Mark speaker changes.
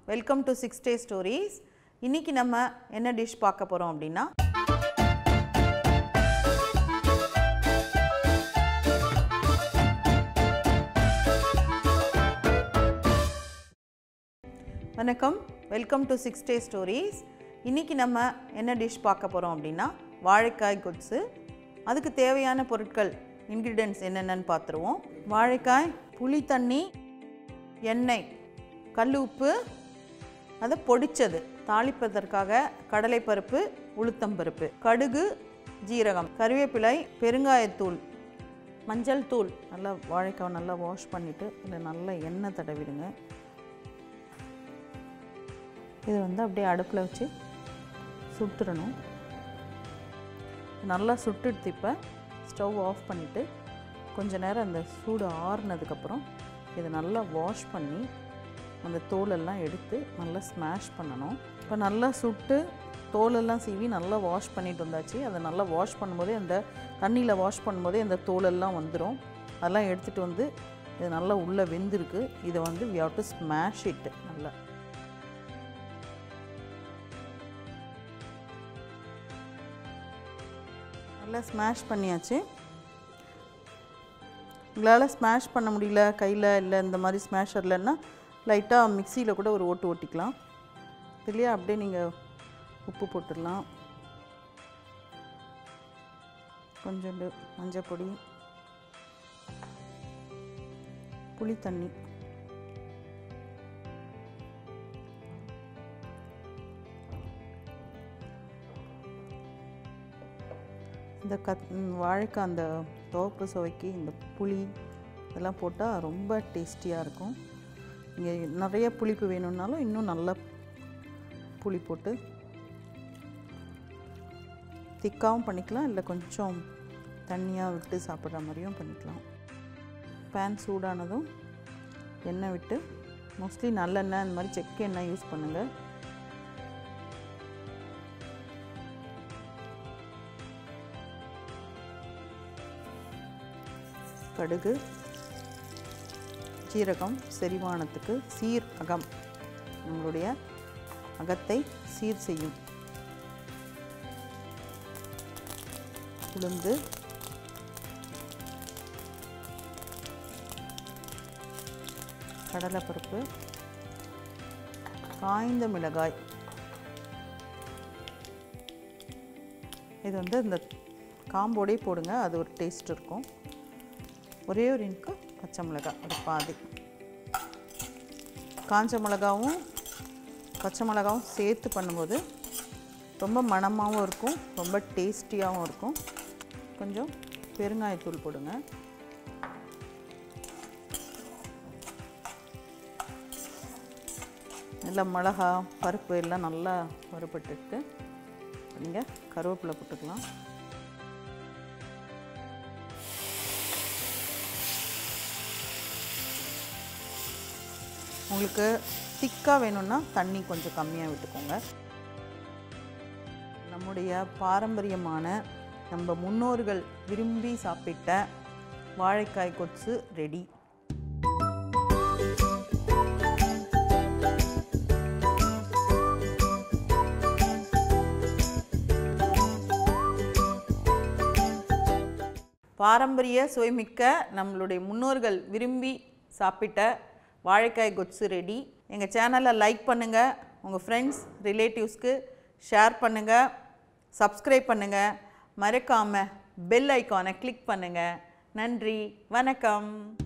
Speaker 1: welcome to six day stories இன்னைக்கு நம்ம என்ன டிஷ் பார்க்க போகிறோம் அப்படின்னா வணக்கம் welcome to six day stories இன்னைக்கு நம்ம என்ன டிஷ் பார்க்க போகிறோம் அப்படின்னா வாழைக்காய் கொத்து அதுக்கு தேவையான பொருட்கள் இன்க்ரீடியன்ட்ஸ் என்னென்னு பார்த்துருவோம் வாழைக்காய் புளி தண்ணி எண்ணெய் கல் உப்பு அதை பொடிச்சது தாளிப்பதற்காக கடலைப்பருப்பு உளுத்தம்பருப்பு கடுகு ஜீரகம் கருவேப்பிலை பெருங்காயத்தூள் மஞ்சள் தூள் நல்லா வாழைக்காவை நல்லா வாஷ் பண்ணிவிட்டு இதில் நல்லா எண்ணெய் தடவிடுங்க இது வந்து அப்படியே அடுப்பில் வச்சு சுட்டுறணும் நல்லா சுட்டுட்டு இப்போ ஸ்டவ் ஆஃப் பண்ணிவிட்டு கொஞ்ச நேரம் அந்த சூடு ஆறுனதுக்கப்புறம் இதை நல்லா வாஷ் பண்ணி அந்த தோலெல்லாம் எடுத்து நல்லா ஸ்மாஷ் பண்ணணும் இப்போ நல்லா சுட்டு தோலெல்லாம் சீவி நல்லா வாஷ் பண்ணிட்டு வந்தாச்சு அதை நல்லா வாஷ் பண்ணும்போதே அந்த தண்ணியில் வாஷ் பண்ணும்போதே அந்த தோலெல்லாம் வந்துடும் அதெல்லாம் எடுத்துகிட்டு வந்து இது நல்லா உள்ளே வெந்திருக்கு இதை வந்து we have to smash it நல்லா நல்லா ஸ்மாஷ் பண்ணியாச்சு உங்களால் ஸ்மாஷ் பண்ண முடியல கையில் இல்லை இந்த மாதிரி ஸ்மாஷர்லன்னா லைட்டாக மிக்சியில் கூட ஒரு ஓட்டு ஓட்டிக்கலாம் இதுலேயே அப்படியே நீங்கள் உப்பு போட்டுடலாம் கொஞ்சோண்டு மஞ்சள் பொடி புளி தண்ணி இந்த கத் ம், வாழைக்காய் அந்த துவப்பு சுவைக்கு இந்த புளி இதெல்லாம் போட்டால் ரொம்ப டேஸ்டியாக இருக்கும் நீங்கள் நிறைய புளிப்பு வேணும்னாலும் இன்னும் நல்லா புளி போட்டு திக்காகவும் பண்ணிக்கலாம் இல்லை கொஞ்சம் தண்ணியாக விட்டு சாப்பிட்ற மாதிரியும் பண்ணிக்கலாம் பேன் சூடானதும் எண்ணெய் விட்டு மோஸ்ட்லி நல்லெண்ணெய் இந்த மாதிரி செக்கு எண்ணெய் யூஸ் பண்ணுங்கள் கடுகு சீரகம் செரிமானத்துக்கு சீர் அகம் நம்மளுடைய அகத்தை சீர் செய்யும் உளுந்து கடலைப்பருப்பு காய்ந்த மிளகாய் இது வந்து இந்த காம்போடே போடுங்க அது ஒரு டேஸ்ட் இருக்கும் ஒரே ஒரு இன்க்கு பச்சை மிளகாய் ஒரு பாதி காஞ்ச மிளகாவும் பச்சை மிளகாவும் சேர்த்து பண்ணும்போது ரொம்ப மணமாகவும் இருக்கும் ரொம்ப டேஸ்டியாகவும் இருக்கும் கொஞ்சம் பெருங்காயத்தூள் போடுங்க நல்லா மிளகா பருப்பு எல்லாம் நல்லா வறுபட்டுருக்கு நீங்கள் கருவேப்பிலை போட்டுக்கலாம் உங்களுக்கு திக்காக வேணும்னா தண்ணி கொஞ்சம் கம்மியாக விட்டுக்கோங்க நம்முடைய பாரம்பரியமான நம்ம முன்னோர்கள் விரும்பி சாப்பிட்ட வாழைக்காய் கொத்து ரெடி பாரம்பரிய சுவைமிக்க நம்மளுடைய முன்னோர்கள் விரும்பி சாப்பிட்ட வாழைக்காய் கொத்து ரெடி எங்கள் சேனலை லைக் பண்ணுங்கள் உங்கள் ஃப்ரெண்ட்ஸ் ரிலேட்டிவ்ஸ்க்கு ஷேர் பண்ணுங்கள் சப்ஸ்கிரைப் பண்ணுங்கள் மறக்காமல் பெல் ஐக்கானை கிளிக் பண்ணுங்கள் நன்றி வணக்கம்